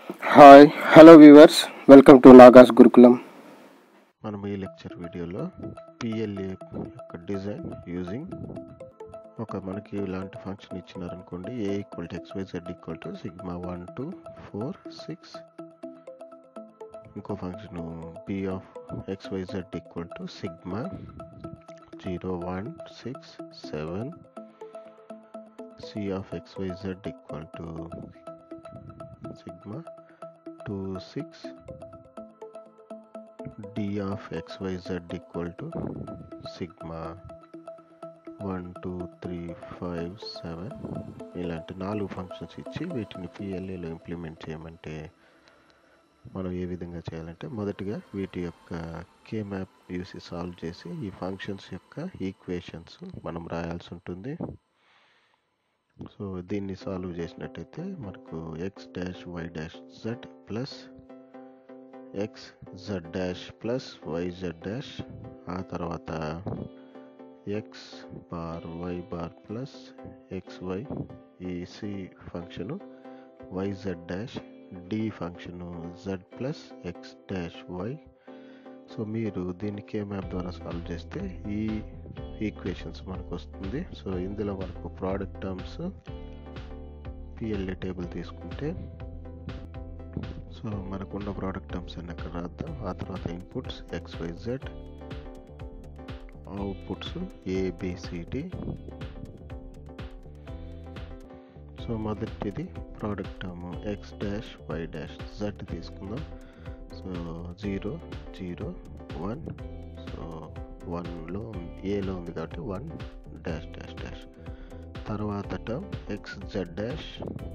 Hi hello viewers welcome to Nagas Gurukulam మనం ఈ lecture వీడియోలో పిఎల్ఏ యొక్క డిజైన్ యూజింగ్ ఒక మనకి ఇలాంటి ఫంక్షన్ ఇచ్చినారనుకోండి A equal to X Y Z equal to sigma one two four six ఇంకో function P of X Y Z equal to sigma zero one six seven C of X Y Z equal to sigma two six d of xyz equal to sigma one two three five seven ఇలాంటి నాలుగు functions ఇచ్చి వీటిని పిఎల్ఏలో implement చేయమంటే మనం ఏ విధంగా చేయాలంటే మొదటిగా వీటి యొక్క కే మ్యాప్ యూసి సాల్వ్ చేసి ఈ ఫంక్షన్స్ యొక్క ఈక్వేషన్స్ మనం రాయాల్సి ఉంటుంది సో దీన్ని సాల్వ్ చేసినట్టయితే మనకు X dash Y dash Z plus X Z dash plus Y Z dash ఆ తర్వాత X bar Y bar plus X Y ఈ C function Y Z dash D function Z plus X dash Y so మీరు దీన్ని K map ద్వారా solve చేస్తే ఈ equations మనకు వస్తుంది సో ఇందులో మనకు ప్రోడక్ట్ టర్మ్స్ పిఎల్ఏ టేబుల్ తీసుకుంటే సో మనకున్న ప్రోడక్ట్ టర్మ్స్ అన్ని అక్కడ రాద్దాం ఆ తర్వాత inputs XYZ outputs ABCD so మొదటిది product term X dash Y dash Z తీసుకుందాం so zero zero one so వన్లో ఏలో ఉంది కాబట్టి వన్ డాష్ డాష్ డాష్ తర్వాత term X Z dash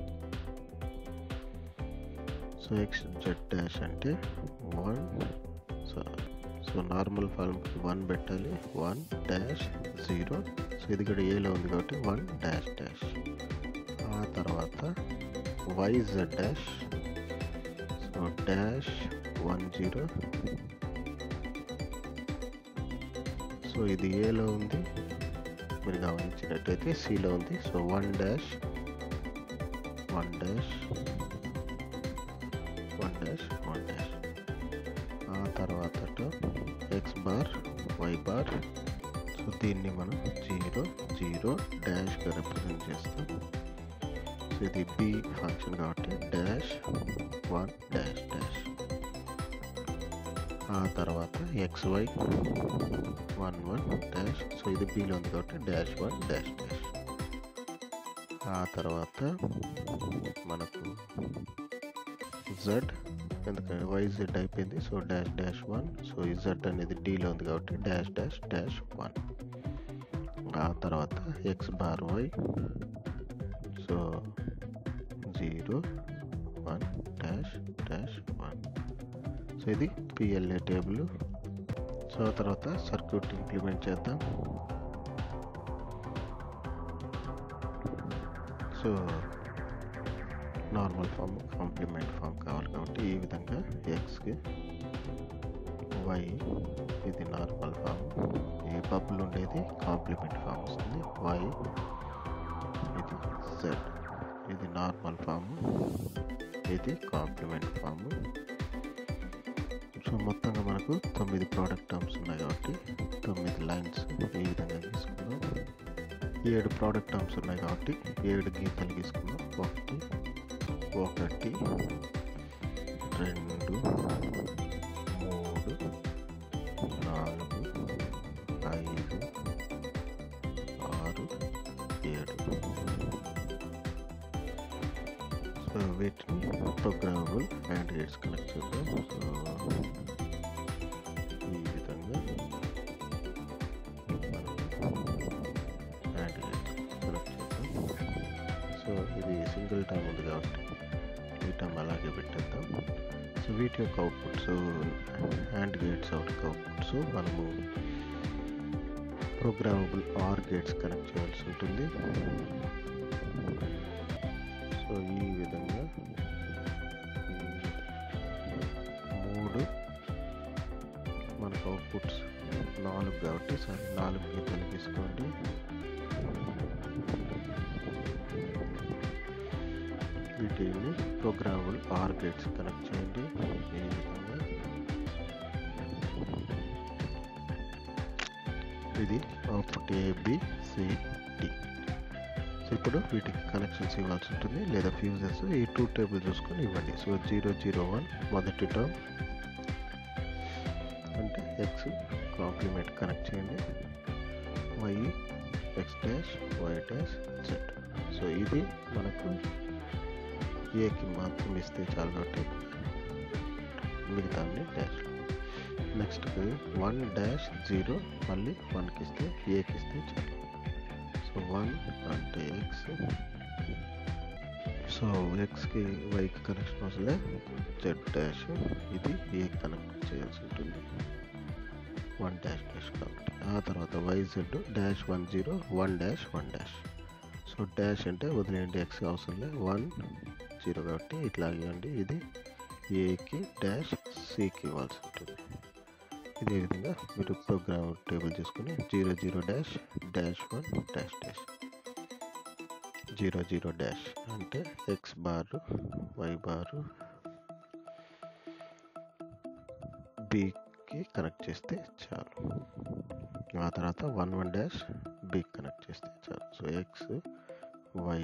so X Z dash అంటే వన్ సో సో నార్మల్ ఫార్మ్కి one పెట్టాలి వన్ డాష్ జీరో సో ఇది కూడా ఏలో ఉంది కాబట్టి వన్ డాష్ డాష్ ఆ తర్వాత Y Z dash so dash one zero so ఇది ఏలో ఉంది మీరు గమనించినట్టయితే సిలో ఉంది so one dash one dash one dash one dash ఆ తర్వాత X bar Y bar so దీన్ని మనం జీరో జీరో డాష్గా రిప్రజెంట్ చేస్తాం సో ఇది బి ఫంక్షన్ కాబట్టి డాష్ వన్ డాష్ డాష్ ఆ తర్వాత X Y one one dash so ఇది బిలో ఉంది కాబట్టి డాష్ వన్ డాష్ డాష్ ఆ తర్వాత మనకు జెడ్ ఎందుకంటే వై జెడ్ అయిపోయింది so dash dash one so ఈ జెడ్ అనేది డీలో ఉంది కాబట్టి డాష్ డాష్ డాష్ వన్ ఆ తర్వాత X bar Y so zero one dash dash one so ఇది పిఎల్ఏ టేబుల్ సో తర్వాత సర్క్యూట్ ఇంప్లిమెంట్ చేద్దాం so normal form complement form కావాలి కాబట్టి ఈ విధంగా ఎక్స్కి వై ఇది నార్మల్ ఫామ్ ఈ బబుల్ ఉండేది కాంప్లిమెంట్ ఫామ్ వస్తుంది వై ఇది జెడ్ ఇది నార్మల్ ఫామ్ ఇది కాంప్లిమెంట్ ఫామ్ సో మొత్తంగా మనకు తొమ్మిది ప్రోడక్ట్ టర్మ్స్ ఉన్నాయి కాబట్టి తొమ్మిది లైన్స్ ఈ విధంగా తీసుకుందాం ఏడు ప్రోడక్ట్ టర్మ్స్ ఉన్నాయి కాబట్టి ఏడు గీతలు తీసుకుందాం ఒకటి ఒకటి రెండు మూడు నాలుగు ఐదు ఆరు ఏడు సో వీటిని ప్రోగ్రామబుల్ అండ్ గేట్స్ కనెక్ట్ చేద్దాం సో ఈ విధంగా అండ్ గేట్స్ కనెక్ట్ చేద్దాం సో ఇది సింగిల్ టర్మ్ ఉంది కాబట్టి ఈ టర్మ్ అలాగే పెట్టేద్దాం సో వీటి యొక్క outputs AND gates out outputs మనము ప్రోగ్రామబుల్ ఆర్ గేట్స్ కనెక్ట్ చేయాల్సి ఉంటుంది సో ఈ విధంగా మూడు మనకు అవుట్పుట్స్ నాలుగు కాబట్టి సరే నాలుగు గీతలు తీసుకోండి వీటిని ప్రోగ్రామబుల్ ఆర్ గేట్స్ కనెక్ట్ చేయండి ఈ విధంగా ఇది output A B C D so ఇప్పుడు వీటికి కనెక్షన్స్ ఇవ్వాల్సి ఉంటుంది లేదా ఫ్యూజెస్ ఈ టూ టేబుల్ చూసుకొని ఇవ్వండి సో జీరో జీరో వన్ మొదటి టర్మ్ అంటే ఎక్స్ కాంప్లిమెంట్ కనెక్ట్ చేయండి Y X dash Y dash Z so ఇది మనకు ఏకి మాత్రం ఇస్తే చాలు కాబట్టి మిగతా dash next one dash zero మళ్ళీ వన్కి ఇస్తే ఏకి ఇస్తే చాలు సో వన్ అంటే ఎక్స్ సో ఎక్స్కి వైకి కనెక్షన్ వస్తే జెడ్ డాష్ ఇది ఏ కనెక్ట్ చేయాల్సి ఉంటుంది వన్ డాష్ డాష్ కాబట్టి ఆ తర్వాత Y Z dash one zero one dash one dash so dash అంటే వదిలేయండి ఎక్స్ అవసరం లేదు వన్ జీరో కాబట్టి ఇట్లా ఇవ్వండి ఇది ఏకి డాష్ సికి ఇవ్వాల్సి ఉంటుంది ఇదే విధంగా మీరు ప్రోగ్రామ్ టేబుల్ చేసుకుని zero zero dash dash one dash dash zero zero dash అంటే ఎక్స్ బారు వై బారు బికి కనెక్ట్ చేస్తే చాలు ఆ తర్వాత వన్ వన్ డాష్ బికి కనెక్ట్ చేస్తే చాలు సో ఎక్స్ వై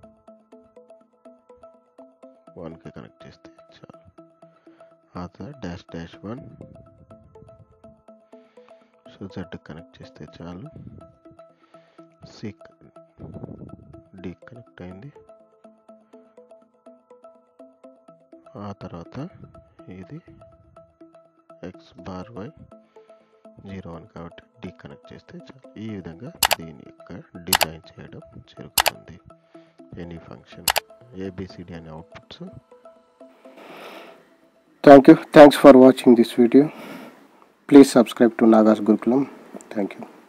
వన్కి కనెక్ట్ చేస్తే చాలు ఆ తర్వాత dash dash one so Z connect చేస్తే చాలు సి డి కనెక్ట్ అయింది ఆ తర్వాత ఇది X bar Y zero one కాబట్టి డి కనెక్ట్ చేస్తే చాలు ఈ విధంగా దీని యొక్క డిజైన్ చేయడం జరుగుతుంది ఎనీ ఫంక్షన్ ఏబిసిడి అనే outputs Thank you. Thanks for watching this video. Please subscribe to Nagas Gurukulam. Thank you.